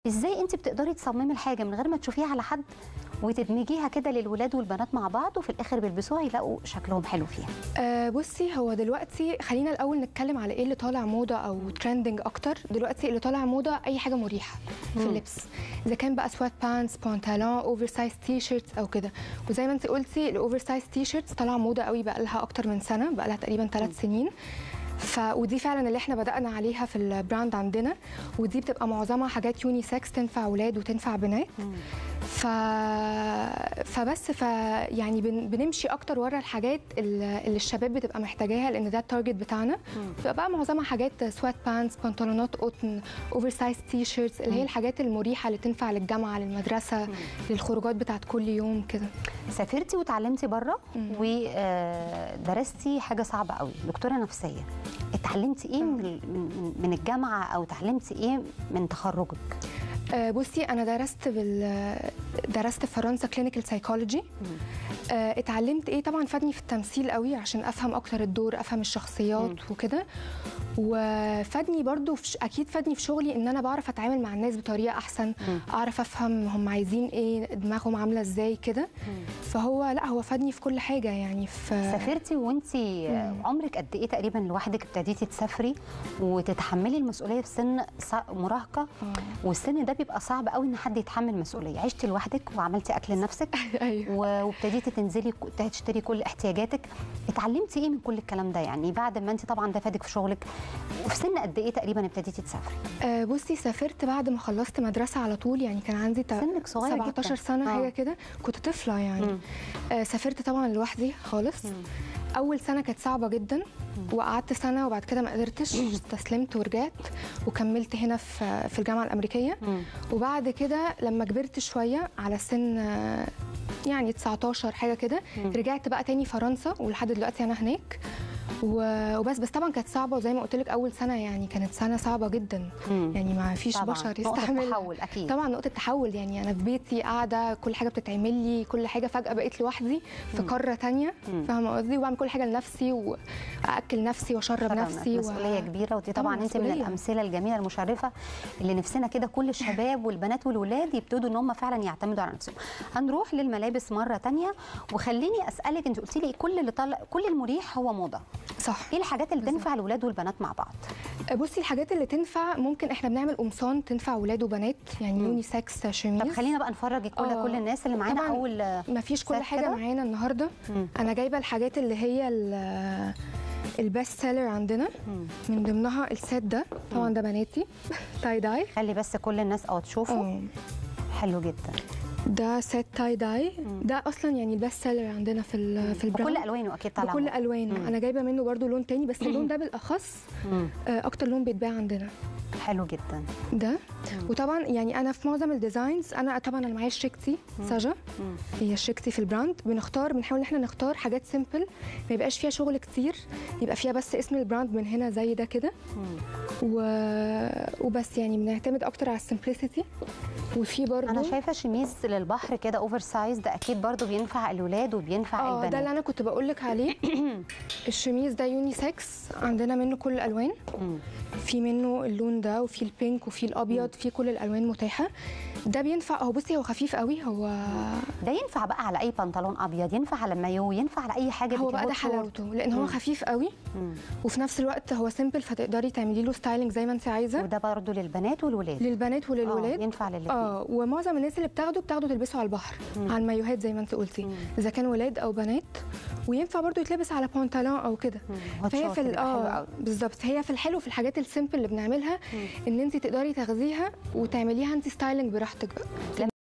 ازاي انت بتقدري تصممي الحاجه من غير ما تشوفيها على حد وتدمجيها كده للولاد والبنات مع بعض وفي الاخر بيلبسوها يلاقوا شكلهم حلو فيها آه بصي هو دلوقتي خلينا الاول نتكلم على ايه اللي طالع موضه او ترندنج اكتر دلوقتي اللي طالع موضه اي حاجه مريحه في مم. اللبس اذا كان بقى سوات بانس بنطلون اوفر سايز تي شيرتس او كده وزي ما انت قلتي الاوفر سايز تي شيرتس طالعه موضه قوي بقى لها اكتر من سنه بقى لها تقريبا ثلاث سنين ف ودي فعلا اللي احنا بدانا عليها في البراند عندنا ودي بتبقى معظمها حاجات يوني سكس تنفع اولاد وتنفع بنات ف... فبس ف يعني بن... بنمشي اكتر ورا الحاجات اللي اللي الشباب بتبقى محتاجاها لان ده التارجت بتاعنا بتبقى بقى معظمها حاجات سوات بانس بنطلونات قطن اوفر سايز تي شيرتس اللي هي الحاجات المريحه اللي تنفع للجامعه للمدرسه للخروجات بتاعت كل يوم كده سافرتي وتعلمتي بره ودرستي حاجه صعبه قوي دكتوره نفسيه اتعلمتي ايه من ال- من من الجامعه او اتعلمتي ايه من تخرجك آه، بصي انا درست بال درست في فرنسا كلينيكال سايكولوجي اتعلمت ايه طبعا فادني في التمثيل قوي عشان افهم اكتر الدور افهم الشخصيات وكده وفادني برضو في ش... اكيد فادني في شغلي ان انا بعرف اتعامل مع الناس بطريقه احسن اعرف افهم هم عايزين ايه دماغهم عامله ازاي كده فهو لا هو فادني في كل حاجه يعني في سافرتي وانت عمرك قد ايه تقريبا لوحدك ابتديتي تسافري وتتحملي المسؤوليه في سن ص- مراهقه والسن ده بيبقى صعب قوي ان حد يتحمل مسؤوليه عشتي لوحدك وعملتي اكل لنفسك ايوه و- وابتديتي تنزلي ك- تشتري كل احتياجاتك اتعلمتي ايه من كل الكلام ده يعني بعد ما انت طبعا ده فادك في شغلك وفي سن قد ايه تقريبا ابتديتي تسافري آه، بصي سافرت بعد ما خلصت مدرسه على طول يعني كان عندي تا- سنك صغير 17 جداً. سنه آه. حاجه كده كنت طفله يعني مم. آه، سافرت طبعا لوحدي خالص اول سنه كانت صعبه جدا وقعدت سنه وبعد كده ما قدرتش استسلمت ورجعت وكملت هنا في في الجامعه الامريكيه وبعد كده لما كبرت شويه على سن آه، يعني 19 حاجه كده رجعت بقى تاني فرنسا ولحد دلوقتي انا هناك و- وبس بس طبعا كانت صعبه وزي ما قلت لك اول سنه يعني كانت سنه صعبه جدا مم. يعني ما فيش طبعاً. بشر نقطة يستحمل تحول أكيد. طبعا نقطه تحول يعني انا في بيتي قاعده كل حاجه بتتعمل لي كل حاجه فجاه بقيت لوحدي في قاره تانية فاهمه قصدي واعمل كل حاجه لنفسي واكل نفسي واشرب طبعاً نفسي مسؤوليه كبيره ودي طبعا, طبعاً انت من مسؤولية. الامثله الجميله المشرفه اللي نفسنا كده كل الشباب والبنات والولاد يبتدوا ان هم فعلا يعتمدوا على نفسهم هنروح للملابس مره تانية وخليني اسالك انت قلتي لي كل اللي طلع كل المريح هو موضه صح ايه الحاجات اللي تنفع الولاد والبنات مع بعض بصي الحاجات اللي تنفع ممكن احنا بنعمل قمصان تنفع ولاد وبنات يعني يوني سكس شميز طب خلينا بقى نفرج كل آه. كل الناس اللي معانا طبعاً اول ما فيش كل سات حاجه كده؟ معانا النهارده مم. انا جايبه الحاجات اللي هي ال- البيست سيلر عندنا من ضمنها السيت ده طبعا ده بناتي تاي داي خلي بس كل الناس اه تشوفوا اه حلو جدا ده سيت تاي داي ده اصلا يعني البيست سيلر عندنا في ال- في البراند بكل الوانه اكيد طالعه بكل الوانه انا جايبه منه برضو لون تاني بس اللون ده بالاخص مم. آه، اكتر لون بيتباع عندنا حلو جدا ده وطبعا يعني انا في معظم الديزاينز انا طبعا انا معايا شركتي ساجا هي شركتي في البراند بنختار بنحاول ان احنا نختار حاجات سيمبل ما يبقاش فيها شغل كتير يبقى فيها بس اسم البراند من هنا زي ده كده و... وبس يعني بنعتمد اكتر على السمبلسيتي وفي برضو انا شايفه شميز للبحر كده اوفر سايز ده اكيد برضو بينفع الولاد وبينفع اه البنات ده اللي انا كنت بقول لك عليه الشميز ده يوني سكس عندنا منه كل الالوان مم. في منه اللون ده وفي البينك وفي الابيض في كل الالوان متاحه ده بينفع هو بصي هو خفيف قوي هو ده ينفع بقى على اي بنطلون ابيض ينفع على مايو ينفع على اي حاجه هو بقى ده بيكون شورت. حلاوته لان هو خفيف قوي مم. وفي نفس الوقت هو سيمبل فتقدري تعملي له ستايلنج زي ما انت عايزه وده برضو للبنات والولاد للبنات آه، وللولاد ينفع للاتنين اه ومعظم الناس اللي بتاخده بتاخده تلبسه على البحر على المايوهات زي ما انت قلتي اذا كان ولاد او بنات وينفع برضو يتلبس على بنطلون او كده هوت فهي شورت في ال- بيبقى حلو اه قوي. بالظبط هي في الحلو في الحاجات السيمبل اللي بنعملها ان انت تقدري تاخديها وتعمليها انت ستايلنج براحتك بقى